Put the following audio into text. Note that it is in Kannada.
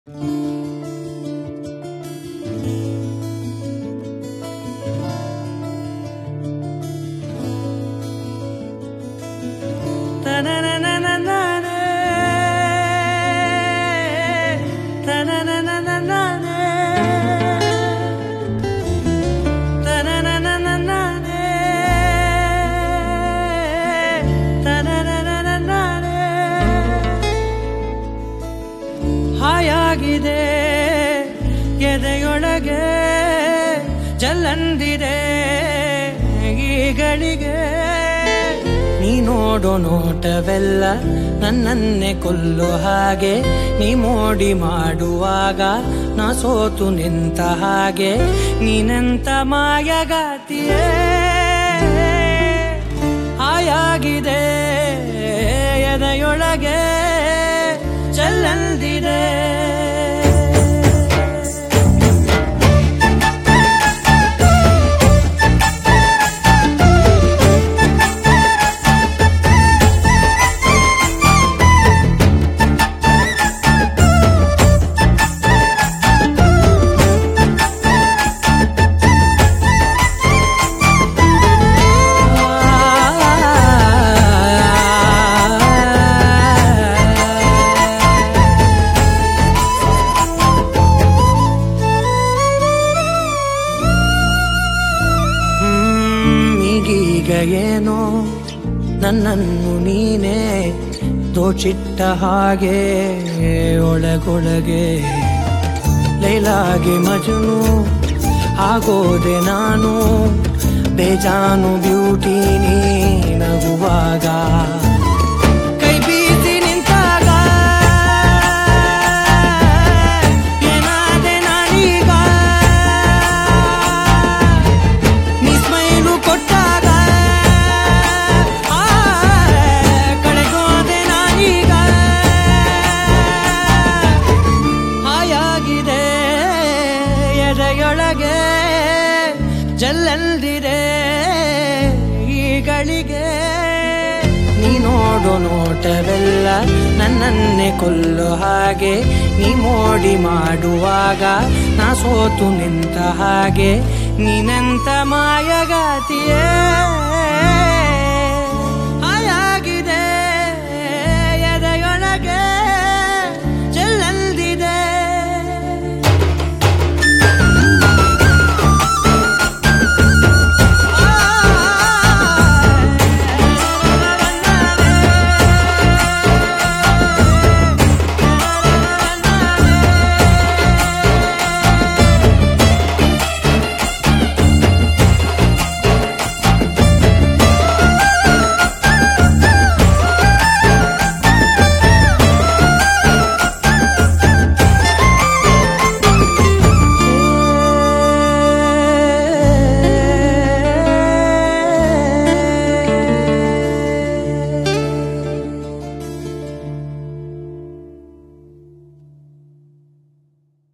ಹಾಯಾಗಿದೆ ಎದೆಯೊಳಗೆ ಜಲ್ಲಂದಿದೆ ಈಗಳಿಗೆ ನೀ ನೋಡೋ ನೋಟವೆಲ್ಲ ನನ್ನನ್ನೇ ಕೊಲ್ಲೋ ಹಾಗೆ ನೀ ಮೋಡಿ ಮಾಡುವಾಗ ನಾ ಸೋತು ನಿಂತ ಹಾಗೆ ನೀನಂತ ಮಾಯಗಾತಿಯೇ ಹಾಯಾಗಿದೆ ಎದೆಯೊಳಗೆ ಚಲ್ಲಂದಿದೆ ಹ್ಮ್, ಈಗೀಗ ಏನೋ ನನ್ನನ್ನು ನೀನೇ ದೋಚಿಟ್ಟ ಹಾಗೆ ಒಳಗೊಳಗೆ ಲೈಲಾಗೆ ಮಜನು ಆಗೋದೆ ನಾನು ಬೇಜಾನು ಬ್ಯೂಟಿ ನೀ ನಗುವಾಗ ಕೈ ಬೀಸಿ ನಿಂತಾಗ ಏನಾದೆ ನಾನೀಗ ನೀ ಸ್ಮೈಲು ಕೊಟ್ಟಾಗ ಆ, ಕಳೆಗೋದೆ ನಾನೀಗ ಹಾಯಾಗಿದೆ ಎದೆಯೊಳಗೆ ಜಲ್ಲಂದಿದೆ ಈಗಳಿಗೆ ನೀ ನೋಡೋ ನೋಟವೆಲ್ಲ ನನ್ನನ್ನೇ ಕೊಲ್ಲೋ ಹಾಗೆ ನೀ ಮೋಡಿ ಮಾಡುವಾಗ ನಾ ಸೋತು ನಿಂತ ಹಾಗೆ ನೀನಂತ ಮಾಯಗಾತಿಯೇ